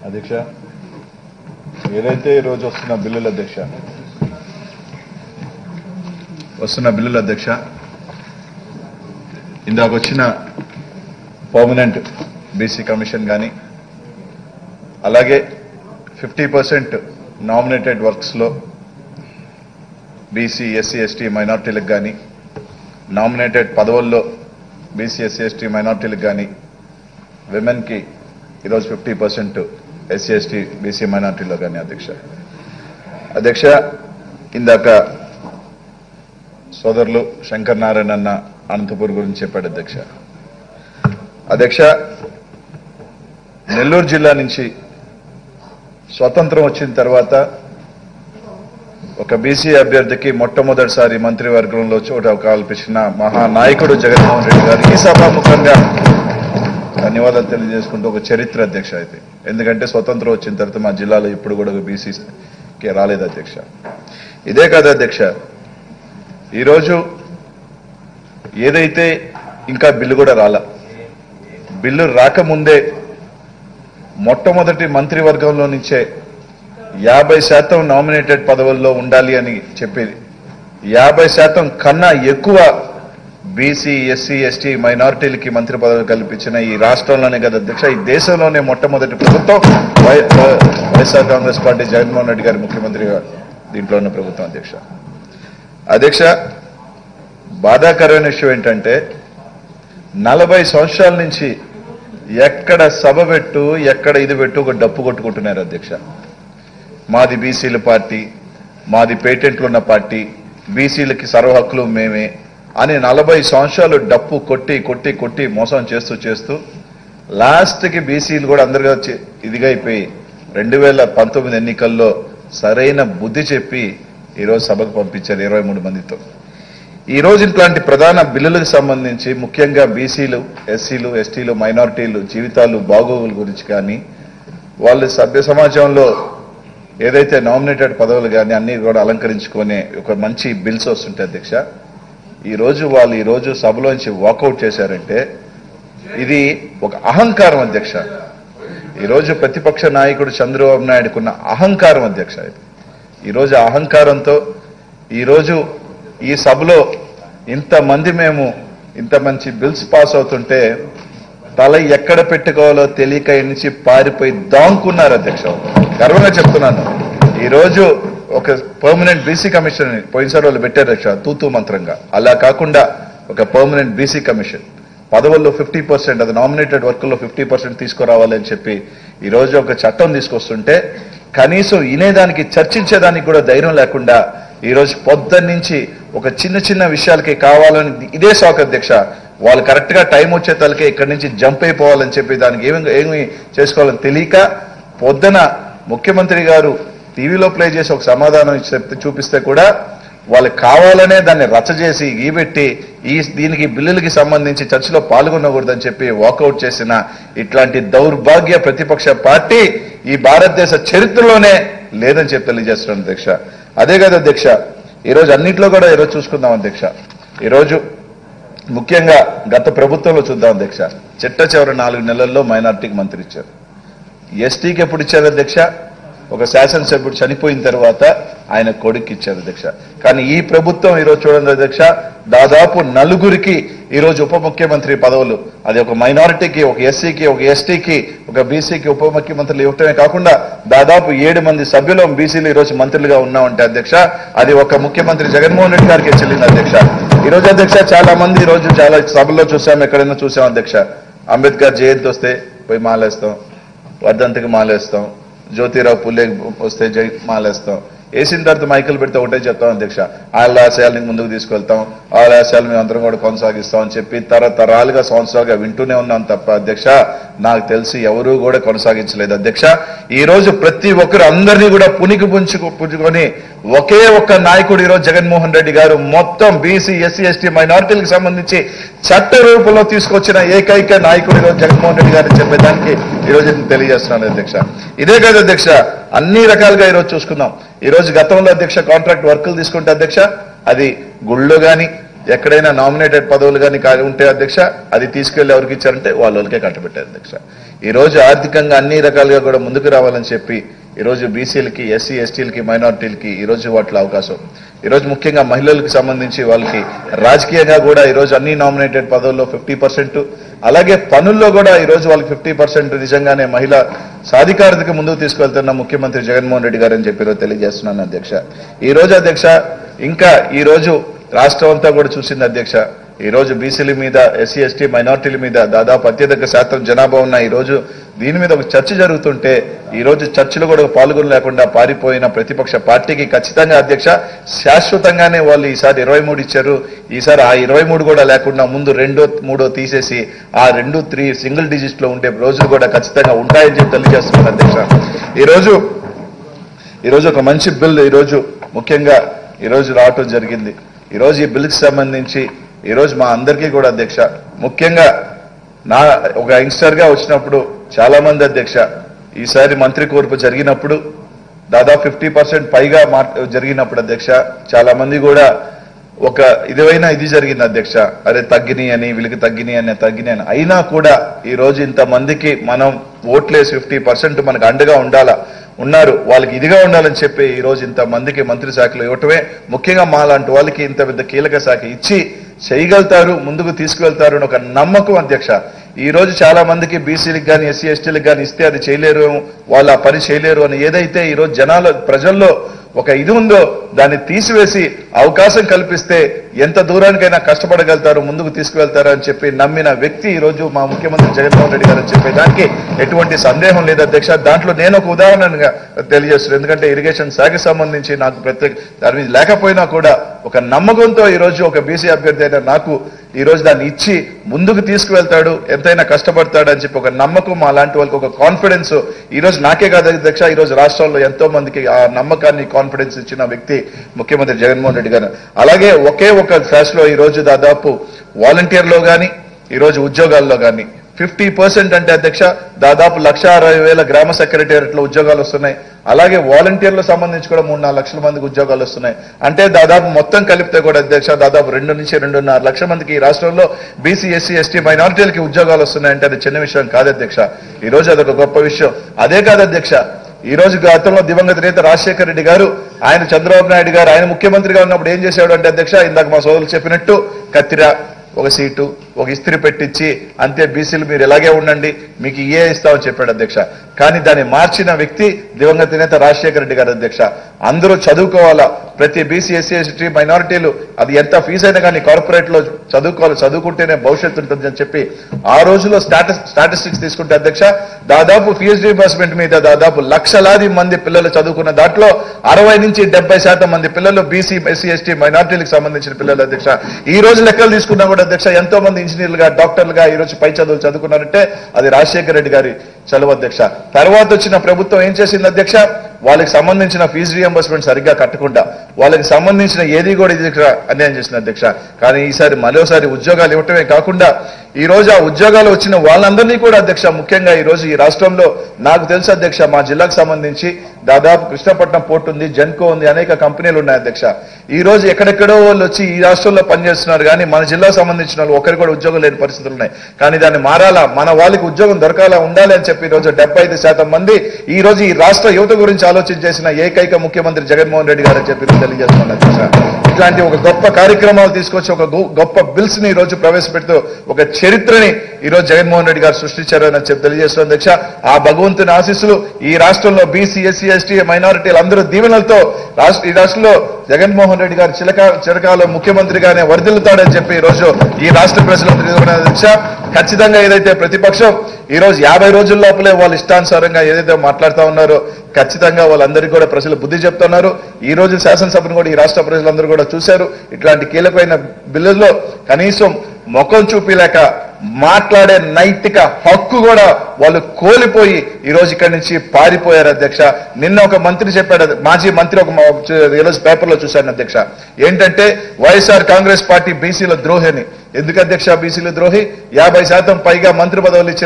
అధ్యక్ష ఏదైతే ఈరోజు వస్తున్న బిల్లుల అధ్యక్ష వస్తున్న బిల్లుల అధ్యక్ష ఇందాక వచ్చిన పర్మనెంట్ బీసీ కమిషన్ కానీ అలాగే ఫిఫ్టీ పర్సెంట్ నామినేటెడ్ వర్క్స్లో బీసీ ఎస్సీ ఎస్టీ మైనార్టీలకు కానీ నామినేటెడ్ పదవుల్లో బీసీ ఎస్సీ ఎస్టీ మైనార్టీలకు కానీ విమెన్కి ఈరోజు fifty percent SC ST BC మైనార్టీలో కానీ అధ్యక్ష అధ్యక్ష ఇందాక సోదరులు శంకర్ నారాయణ అన్న అనంతపూర్ గురించి చెప్పాడు అధ్యక్ష అధ్యక్ష నెల్లూరు జిల్లా నుంచి స్వతంత్రం వచ్చిన తర్వాత ఒక బీసీ అభ్యర్థికి మొట్టమొదటిసారి మంత్రివర్గంలో చోట కల్పించిన మహానాయకుడు జగన్మోహన్ రెడ్డి గారు ఈ సభాముఖంగా ధన్యవాదాలు తెలియజేసుకుంటూ ఒక చరిత్ర అధ్యక్ష అయితే ఎందుకంటే స్వతంత్రం వచ్చిన తర్వాత మా జిల్లాలో ఇప్పుడు కూడా ఒక బీసీకి రాలేదు అధ్యక్ష ఇదే కాదు అధ్యక్ష ఈరోజు ఏదైతే ఇంకా బిల్లు కూడా రాల బిల్లు రాకముందే మొట్టమొదటి మంత్రివర్గంలో నుంచే యాభై శాతం నామినేటెడ్ పదవుల్లో ఉండాలి అని చెప్పేది యాభై శాతం కన్నా ఎక్కువ బీసీ ఎస్సీ ఎస్టీ మైనారిటీలకి మంత్రి పదవి కల్పించిన ఈ రాష్ట్రంలోనే కదా అధ్యక్ష ఈ దేశంలోనే మొట్టమొదటి ప్రభుత్వం వై- వైఎస్ఆర్ కాంగ్రెస్ పార్టీ జగన్మోహన్ రెడ్డి గారి ముఖ్యమంత్రిగా దీంట్లో ఉన్న ప్రభుత్వం అధ్యక్ష అధ్యక్ష బాధాకరమైన విషయం ఏంటంటే నలభై సంవత్సరాల నుంచి ఎక్కడ సభ పెట్టు ఎక్కడ ఇది పెట్టు ఒక డప్పు కొట్టుకుంటున్నారు అధ్యక్ష మాది బీసీల పార్టీ మాది పేటెంట్లు ఉన్న పార్టీ బీసీలకి సర్వ హక్కులు మేమే అని నలభై సంవత్సరాలు డప్పు కొట్టి కొట్టి కొట్టి మోసం చేస్తూ చేస్తూ లాస్ట్కి బీసీలు కూడా అందరుగా చే- ఇదిగా అయిపోయి రెండు వేల పంతొమ్మిది ఎన్నికల్లో సరైన బుద్ధి చెప్పి ఈరోజు సభకు పంపించారు ఇరవై మూడు మందితో ఈ రోజు ఇట్లాంటి ప్రధాన బిల్లులకు సంబంధించి ముఖ్యంగా బీసీలు ఎస్సీలు ఎస్టీలు మైనారిటీలు జీవితాలు బాగోగుల గురించి కానీ వాళ్ళు సభ్య సమాజంలో ఏదైతే నామినేటెడ్ పదవులు కానీ అన్ని కూడా అలంకరించుకునే ఒక మంచి బిల్స్ వస్తుంటాయి అధ్యక్ష ఈ రోజు వాళ్ళు ఈ రోజు సభలోంచి వాకౌట్ చేశారంటే ఇది ఒక అహంకారం అధ్యక్ష ఈ రోజు ప్రతిపక్ష నాయకుడు చంద్రబాబు నాయుడుకున్న అహంకారం అధ్యక్ష ఇది ఈ రోజు ఆ అహంకారంతో ఈ రోజు ఈ సభలో ఇంతమంది మేము ఇంత మంచి బిల్స్ పాస్ అవుతుంటే తల ఎక్కడ పెట్టుకోవాలో తెలియక ఈ నుంచి పారిపోయి దాంకున్నారు అధ్యక్ష గర్వంగా చెప్తున్నాను ఈ రోజు ఒక పర్మనెంట్ బీసీ కమిషన్ పోయినసారి వాళ్ళు పెట్టారు అధ్యక్ష తూతూ మంత్రంగా అలా కాకుండా ఒక పర్మనెంట్ బీసీ కమిషన్ పదవుల్లో ఫిఫ్టీ పర్సెంట్ అది నామినేటెడ్ వర్క్లో ఫిఫ్టీ పర్సెంట్ తీసుకురావాలి అని చెప్పి ఈ రోజు ఒక చట్టం తీసుకొస్తుంటే కనీసం వినేదానికి చర్చించేదానికి కూడా ధైర్యం లేకుండా ఈ రోజు పొద్దున్న నుంచి ఒక చిన్న చిన్న విషయాలకి కావాలని ఇదే షాక్ అధ్యక్ష వాళ్ళు కరెక్ట్ గా టైం వచ్చే తలకే ఇక్కడి నుంచి జంప్ అయిపోవాలని చెప్పి దానికి ఏమి ఏమి చేసుకోవాలని తెలియక పొద్దున ముఖ్యమంత్రి గారు టీవీలో ప్లే చేసి ఒక సమాధానం ఇచ్చి చెప్తే చూపిస్తే కూడా వాళ్ళకి కావాలనే దాన్ని రచ్చ చేసి ఈబెట్టి ఈ దీనికి బిల్లులకి సంబంధించి చర్చలో పాల్గొనకూడదని చెప్పి వాకౌట్ చేసిన ఇట్లాంటి దౌర్భాగ్య ప్రతిపక్ష పార్టీ ఈ భారతదేశ చరిత్రలోనే లేదని చెప్పి తెలియజేస్తున్నాను అధ్యక్ష అదే కదా అధ్యక్ష ఈరోజు అన్నింటిలో కూడా ఈరోజు చూసుకుందాం అధ్యక్ష ఈరోజు ముఖ్యంగా గత ప్రభుత్వంలో చూద్దాం అధ్యక్ష చిట్ట చివరి నాలుగు నెలల్లో మైనార్టీకి మంత్రి ఇచ్చారు ఎస్టీకి ఎప్పుడు ఇచ్చారు అధ్యక్ష ఒక శాసనసభ్యుడు చనిపోయిన తర్వాత ఆయన కొడుకు ఇచ్చారు అధ్యక్ష కానీ ఈ ప్రభుత్వం ఈరోజు చూడండి అధ్యక్ష దాదాపు నలుగురికి ఈరోజు ఉప ముఖ్యమంత్రి పదవులు అది ఒక మైనారిటీకి ఒక ఎస్సీకి ఒక ఎస్టీకి ఒక బీసీకి ఉప ముఖ్యమంత్రులు ఇవ్వటమే కాకుండా దాదాపు ఏడు మంది సభ్యులు బీసీలు ఈరోజు మంత్రులుగా ఉన్నామంటే అధ్యక్ష అది ఒక ముఖ్యమంత్రి జగన్మోహన్ రెడ్డి గారికి చెల్లింది అధ్యక్ష ఈ రోజు అధ్యక్ష చాలా మంది ఈ రోజు చాలా సభల్లో చూసాం ఎక్కడైనా చూసాం అధ్యక్ష అంబేద్కర్ జయంతి వస్తే పోయి మాలేస్తాం వర్ధంతికి మాలేస్తాం జ్యోతిరావు పుల్లే వస్తే జై మాలేస్తాం వేసిన తర్వాత మైకులు పెడితే ఒకటే చెప్తాం అధ్యక్ష వాళ్ళ ఆశయాల్ని ముందుకు తీసుకెళ్తాం వాళ్ళ ఆశయాలు మేము అందరం కూడా కొనసాగిస్తాం అని చెప్పి తరతరాలుగా సంవత్సరాలుగా వింటూనే ఉన్నాం తప్ప అధ్యక్ష నాకు తెలిసి ఎవరూ కూడా కొనసాగించలేదు అధ్యక్ష ఈ రోజు ప్రతి ఒక్కరు అందరినీ కూడా పునికి పుంచుకు పుంజుకొని ఒకే ఒక్క నాయకుడు ఈరోజు జగన్మోహన్ రెడ్డి గారు మొత్తం బీసీ ఎస్సీ ఎస్టీ మైనారిటీలకు సంబంధించి చట్ట రూపంలో తీసుకొచ్చిన ఏకైక నాయకుడు ఈరోజు జగన్మోహన్ రెడ్డి గారిని చెప్పేదానికి ఈరోజు నేను తెలియజేస్తున్నాను అధ్యక్ష ఇదే కాదు అధ్యక్ష అన్ని రకాలుగా ఈరోజు చూసుకుందాం ఈ రోజు గతంలో అధ్యక్ష కాంట్రాక్ట్ వర్కులు తీసుకుంటే అధ్యక్ష అది గుళ్ళో గాని ఎక్కడైనా నామినేటెడ్ పదవులు కానీ ఉంటే అధ్యక్ష అది తీసుకెళ్లి ఎవరికి ఇచ్చారంటే వాళ్ళ వాళ్ళకే కట్టబెట్టారు అధ్యక్ష ఈ రోజు ఆర్థికంగా అన్ని రకాలుగా కూడా ముందుకు రావాలని చెప్పి ఈ రోజు బీసీలకి ఎస్సీ ఎస్టీలకి మైనారిటీలకి ఈ రోజు వాటిలో అవకాశం ఈ రోజు ముఖ్యంగా మహిళలకు సంబంధించి వాళ్ళకి రాజకీయంగా కూడా ఈ రోజు అన్ని నామినేటెడ్ పదవుల్లో ఫిఫ్టీ పర్సెంట్ అలాగే పనుల్లో కూడా ఈ రోజు వాళ్ళకి ఫిఫ్టీ పర్సెంట్ నిజంగానే మహిళ సాధికారతకి ముందుకు తీసుకెళ్తున్న ముఖ్యమంత్రి జగన్మోహన్ రెడ్డి గారు అని చెప్పి ఈరోజు తెలియజేస్తున్నాను అధ్యక్ష ఈ రోజు అధ్యక్ష ఇంకా ఈ రోజు రాష్ట్రం అంతా కూడా చూసింది అధ్యక్ష ఈ రోజు బీసీల మీద ఎస్సీ ఎస్టీ మైనార్టీల మీద దాదాపు అత్యధిక శాతం జనాభా ఉన్న ఈ రోజు దీని మీద ఒక చర్చ జరుగుతుంటే ఈ రోజు చర్చలు కూడా పాల్గొనలేకుండా పారిపోయిన ప్రతిపక్ష పార్టీకి ఖచ్చితంగా అధ్యక్ష శాశ్వతంగానే వాళ్ళు ఈసారి ఇరవై మూడు ఇచ్చారు ఈసారి ఆ ఇరవై మూడు కూడా లేకుండా ముందు రెండో మూడో తీసేసి ఆ రెండు త్రీ సింగిల్ డిజిట్ లో ఉండే రోజులు కూడా ఖచ్చితంగా ఉంటాయని చెప్పి తెలియజేస్తున్నారు అధ్యక్ష ఈ రోజు ఈ రోజు ఒక మంచి బిల్ ఈ రోజు ముఖ్యంగా ఈ రోజు రావటం జరిగింది ఈ రోజు ఈ బిల్కి సంబంధించి ఈ రోజు మా అందరికీ కూడా అధ్యక్ష ముఖ్యంగా నా ఒక యంగ్స్టర్ గా వచ్చినప్పుడు చాలా మంది అధ్యక్ష ఈసారి మంత్రి కోర్పు జరిగినప్పుడు దాదాపు ఫిఫ్టీ పర్సెంట్ పైగా మాట్ జరిగినప్పుడు అధ్యక్ష చాలా మంది కూడా ఒక ఇదివైనా ఇది జరిగింది అధ్యక్ష అరే తగ్గిని అని వీళ్ళకి తగ్గిని అని తగ్గిని అని అయినా కూడా ఈ రోజు ఇంత మందికి మనం ఓట్లేసి ఫిఫ్టీ పర్సెంట్ మనకు అండగా ఉండాలా ఉన్నారు వాళ్ళకి ఇదిగా ఉండాలని చెప్పి ఈ రోజు ఇంత మందికి మంత్రి శాఖలు ఇవ్వటమే ముఖ్యంగా మా లాంటి వాళ్ళకి ఇంత పెద్ద కీలక శాఖ ఇచ్చి చేయగలుగుతారు ముందుకు తీసుకువెళ్తారు అని ఒక నమ్మకం అధ్యక్ష ఈ రోజు చాలా మందికి బీసీలకు కానీ ఎస్సీ ఎస్టీలకు కానీ ఇస్తే అది చేయలేరు వాళ్ళు ఆ పని చేయలేరు అని ఏదైతే ఈ రోజు జనాల ప్రజల్లో ఒక ఇది ఉందో దాన్ని తీసివేసి అవకాశం కల్పిస్తే ఎంత దూరానికైనా కష్టపడగలుగుతారు ముందుకు తీసుకువెళ్తారు అని చెప్పి నమ్మిన వ్యక్తి ఈ రోజు మా ముఖ్యమంత్రి జగన్మోహన్ రెడ్డి గారు అని చెప్పేదానికి ఎటువంటి సందేహం లేదు అధ్యక్ష దాంట్లో నేను ఒక ఉదాహరణగా తెలియజేస్తున్నాను ఎందుకంటే ఇరిగేషన్ శాఖకి సంబంధించి నాకు ప్రత్యేక దాని మీద లేకపోయినా కూడా ఒక నమ్మకంతో ఈ రోజు ఒక బీసీ అభ్యర్థి అయిన నాకు ఈ రోజు దాన్ని ఇచ్చి ముందుకు తీసుకువెళ్తాడు ఎంతైనా కష్టపడతాడు అని చెప్పి ఒక నమ్మకం మా లాంటి వాళ్ళకి ఒక కాన్ఫిడెన్స్ ఈ రోజు నాకే కాదు అధ్యక్ష ఈ రోజు రాష్ట్రంలో ఎంతో మందికి ఆ నమ్మకాన్ని కాన్ఫిడెన్స్ ఇచ్చిన వ్యక్తి ముఖ్యమంత్రి జగన్మోహన్ రెడ్డి గారు అలాగే ఒకే ఒక ఫ్లాష్లో ఈ రోజు దాదాపు వాలంటీర్లో కానీ ఈ రోజు ఉద్యోగాల్లో కానీ ఫిఫ్టీ పర్సెంట్ అంటే అధ్యక్ష దాదాపు లక్ష అరవై వేల గ్రామ సెక్రటేరియట్లో ఉద్యోగాలు వస్తున్నాయి అలాగే వాలంటీర్లకు సంబంధించి కూడా మూడు నాలుగు లక్షల మందికి ఉద్యోగాలు వస్తున్నాయి అంటే దాదాపు మొత్తం కలిపితే కూడా అధ్యక్ష దాదాపు రెండు నుంచి రెండున్నర లక్షల మందికి ఈ రాష్ట్రంలో బీసీ ఎస్సీ ఎస్టీ మైనారిటీలకి ఉద్యోగాలు వస్తున్నాయంటే అది చిన్న విషయం కాదు అధ్యక్ష ఈ రోజు అదొక గొప్ప విషయం అదే కాదు అధ్యక్ష ఈ రోజు గతంలో దివంగత నేత రాజశేఖర రెడ్డి గారు ఆయన చంద్రబాబు నాయుడు గారు ఆయన ముఖ్యమంత్రిగా ఉన్నప్పుడు ఏం చేశాడు అంటే అధ్యక్ష ఇందాక మా సోదరులు చెప్పినట్టు కత్తిర ఒక సీటు ఒక ఇస్త్రీ పెట్టించి అంతే బీసీలు మీరు ఇలాగే ఉండండి మీకు ఏ ఇస్తామని చెప్పాడు అధ్యక్ష కానీ దాన్ని మార్చిన వ్యక్తి దివంగత నేత రాజశేఖర రెడ్డి గారు అధ్యక్ష అందరూ చదువుకోవాలా ప్రతి బీసీ ఎస్సీ ఎస్టీ మైనారిటీలు అది ఎంత ఫీజు అయినా కానీ కార్పొరేట్ లో చదువుకోవాలి చదువుకుంటేనే భవిష్యత్తు ఉంటుంది అని చెప్పి ఆ రోజులో స్టాటస్ స్టాటిస్టిక్స్ తీసుకుంటే అధ్యక్ష దాదాపు ఫీజు రీంబర్స్మెంట్ మీద దాదాపు లక్షలాది మంది పిల్లలు చదువుకున్న దాంట్లో అరవై నుంచి డెబ్బై శాతం మంది పిల్లలు బీసీ ఎస్సీ ఎస్టీ మైనారిటీలకు సంబంధించిన పిల్లలు అధ్యక్ష ఈ రోజు లెక్కలు తీసుకున్నా కూడా అధ్యక్ష ఎంతో మంది ఇంజనీర్లుగా డాక్టర్లుగా ఈ రోజు పై చదువులు చదువుకున్నారంటే అది రాజశేఖర రెడ్డి గారి చలువ అధ్యక్ష తర్వాత వచ్చిన ప్రభుత్వం ఏం చేసింది అధ్యక్ష వాళ్ళకి సంబంధించిన ఫీజు రియంబర్స్మెంట్ సరిగ్గా కట్టకుండా వాళ్ళకి సంబంధించిన ఏది కూడా ఇది ఇక్కడ అన్యాయం చేసింది అధ్యక్ష కానీ ఈసారి మరోసారి ఉద్యోగాలు ఇవ్వటమే కాకుండా ఈ రోజు ఆ ఉద్యోగాలు వచ్చిన వాళ్ళందరినీ కూడా అధ్యక్ష ముఖ్యంగా ఈ రోజు ఈ రాష్ట్రంలో నాకు తెలుసు అధ్యక్ష మా జిల్లాకు సంబంధించి దాదాపు కృష్ణపట్నం పోర్ట్ ఉంది జెన్కో ఉంది అనేక కంపెనీలు ఉన్నాయి అధ్యక్ష ఈ రోజు ఎక్కడెక్కడో వాళ్ళు వచ్చి ఈ రాష్ట్రంలో పనిచేస్తున్నారు కానీ మన జిల్లాకు సంబంధించిన వాళ్ళు ఒకరికి కూడా ఉద్యోగం లేని పరిస్థితులు ఉన్నాయి కానీ దాన్ని మారాలా మన వాళ్ళకి ఉద్యోగం దొరకాలా ఉండాలి అని చెప్పి ఈ రోజు డెబ్బై ఐదు శాతం మంది ఈ రోజు ఈ రాష్ట్ర యువత గురించి ఆలోచన చేసిన ఏకైక ముఖ్యమంత్రి జగన్మోహన్ రెడ్డి గారు అని చెప్పి నేను తెలియజేస్తున్నాను అధ్యక్ష ఇట్లాంటి ఒక గొప్ప కార్యక్రమాలు తీసుకొచ్చి ఒక గొ- గొప్ప బిల్స్ ని ఈ రోజు ప్రవేశపెడుతూ ఒక చరిత్రని ఈ రోజు జగన్మోహన్ రెడ్డి గారు సృష్టించారని చెప్పి తెలియజేస్తున్న అధ్యక్ష ఆ భగవంతుని ఆశీస్సులు ఈ రాష్ట్రంలో బీసీ ఎస్సీ ఎస్టీ మైనారిటీలు అందరూ దీవెనలతో రాష్ట్ర ఈ రాష్ట్రంలో జగన్మోహన్ రెడ్డి గారు చిలక చిరకాల ముఖ్యమంత్రిగానే వర్ధిల్లుతాడని చెప్పి ఈ రోజు ఈ రాష్ట్ర ప్రజలందరూ ఎదుర్కొనే అధ్యక్ష ఖచ్చితంగా ఏదైతే ప్రతిపక్షం ఈ రోజు యాభై రోజుల లోపలే వాళ్ళు ఇష్టానుసారంగా ఏదైతే మాట్లాడుతా ఉన్నారో ఖచ్చితంగా వాళ్ళందరికీ కూడా ప్రజలు బుద్ధి చెప్తున్నారు ఈ రోజు శాసనసభను కూడా ఈ రాష్ట్ర ప్రజలందరూ కూడా చూశారు ఇట్లాంటి కీలకమైన బిల్లుల్లో కనీసం ముఖం చూపిలేక మాట్లాడే నైతిక హక్కు కూడా వాళ్ళు కోల్పోయి ఈ రోజు ఇక్కడి నుంచి పారిపోయారు అధ్యక్ష నిన్న ఒక మంత్రి చెప్పాడు అది- మాజీ మంత్రి ఒక మా- ఈ రోజు పేపర్లో చూశాను అధ్యక్ష ఏంటంటే వైఎస్ఆర్ కాంగ్రెస్ పార్టీ బీసీల ద్రోహి అని ఎందుకు అధ్యక్ష బీసీల ద్రోహి యాభై శాతం పైగా మంత్రి పదవులు ఇచ్చిన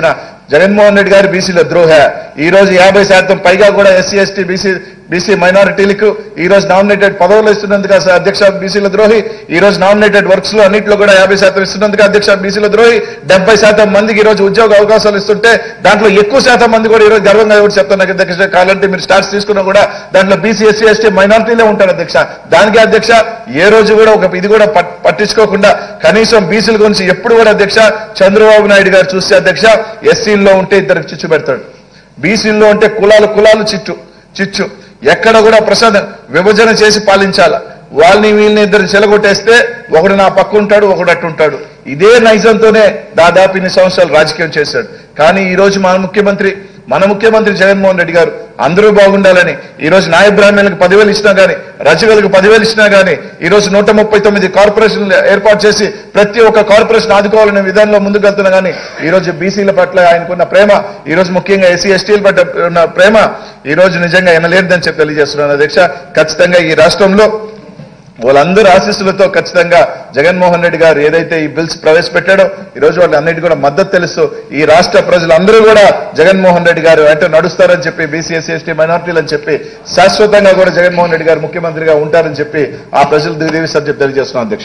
జగన్మోహన్ రెడ్డి గారి బీసీల ద్రోహ ఈ రోజు యాభై శాతం పైగా కూడా ఎస్సీ ఎస్టీ బీసీ బీసీ మైనారిటీలకు ఈ రోజు నామినేటెడ్ పదవులు ఇస్తున్నందుకు అసలు అధ్యక్ష బీసీల ద్రోహి ఈ రోజు నామినేటెడ్ వర్క్స్ లో అన్నింటిలో కూడా యాభై శాతం ఇస్తున్నందుకు అధ్యక్ష బీసీల ద్రోహి డెబ్బై శాతం మందికి ఈ రోజు ఉద్యోగ అవకాశాలు ఇస్తుంటే దాంట్లో ఎక్కువ శాతం మంది కూడా ఈ రోజు గర్వంగా ఎవరు చెప్తున్నారు అధ్యక్ష కావాలంటే మీరు స్టార్ట్స్ తీసుకున్నా కూడా దాంట్లో బీసీ ఎస్సీ ఎస్టీ మైనారిటీలే ఉంటారు అధ్యక్ష దానికి అధ్యక్ష ఏ రోజు కూడా ఒక ఇది కూడా పట్- పట్టించుకోకుండా కనీసం బీసీల గురించి ఎప్పుడు కూడా అధ్యక్ష చంద్రబాబు నాయుడు గారు చూస్తే అధ్యక్ష ఎస్సీల్లో ఉంటే ఇద్దరికి చిచ్చు పెడతాడు బీసీల్లో ఉంటే కులాలు కులాలు చిచ్చు చిచ్చు ఎక్కడ కూడా ప్రసాద్ విభజన చేసి పాలించాల వాళ్ళని వీళ్ళని ఇద్దరు చెలగొట్టేస్తే ఒకడు నా పక్క ఉంటాడు ఒకడు అట్టు ఉంటాడు ఇదే నైజంతోనే దాదాపు ఇన్ని సంవత్సరాలు రాజకీయం చేశాడు కానీ ఈ రోజు మన ముఖ్యమంత్రి మన ముఖ్యమంత్రి జగన్మోహన్ రెడ్డి గారు అందరూ బాగుండాలని ఈ రోజు నాయ బ్రాహ్మణులకు పదివేలు ఇచ్చినా గానీ రచకులకు పదివేలు ఇచ్చినా గానీ ఈ రోజు నూట ముప్పై తొమ్మిది కార్పొరేషన్లు ఏర్పాటు చేసి ప్రతి ఒక్క కార్పొరేషన్ ఆదుకోవాలనే విధానంలో ముందుకు వెళ్తున్నా గానీ ఈ రోజు బీసీల పట్ల ఆయనకున్న ప్రేమ ఈ రోజు ముఖ్యంగా ఎస్సీ ఎస్టీల పట్ల ఉన్న ప్రేమ ఈ రోజు నిజంగా ఎనలేదని చెప్పి తెలియజేస్తున్నాను అధ్యక్ష ఖచ్చితంగా ఈ రాష్ట్రంలో వాళ్ళందరూ ఆశీస్సులతో ఖచ్చితంగా జగన్మోహన్ రెడ్డి గారు ఏదైతే ఈ బిల్స్ ప్రవేశపెట్టాడో ఈ రోజు వాళ్ళన్నిటి కూడా మద్దతు తెలుస్తూ ఈ రాష్ట్ర ప్రజలందరూ కూడా జగన్మోహన్ రెడ్డి గారు అంటే నడుస్తారని చెప్పి బీసీఎస్సీ ఎస్టీ మైనార్టీలు అని చెప్పి శాశ్వతంగా కూడా జగన్మోహన్ రెడ్డి గారు ముఖ్యమంత్రిగా ఉంటారని చెప్పి ఆ ప్రజలు దీవిస్తారు చెప్పి తెలియజేస్తున్నాం అధ్యక్ష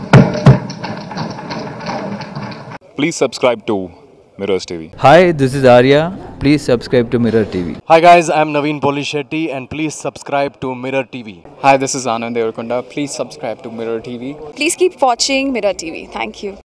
Please subscribe to Mirrors TV. Hi, this is Arya. Please subscribe to Mirror TV. Hi guys, I'm Naveen Polishetty and please subscribe to Mirror TV. Hi, this is Anand Devarkonda. Please subscribe to Mirror TV. Please keep watching Mirror TV. Thank you.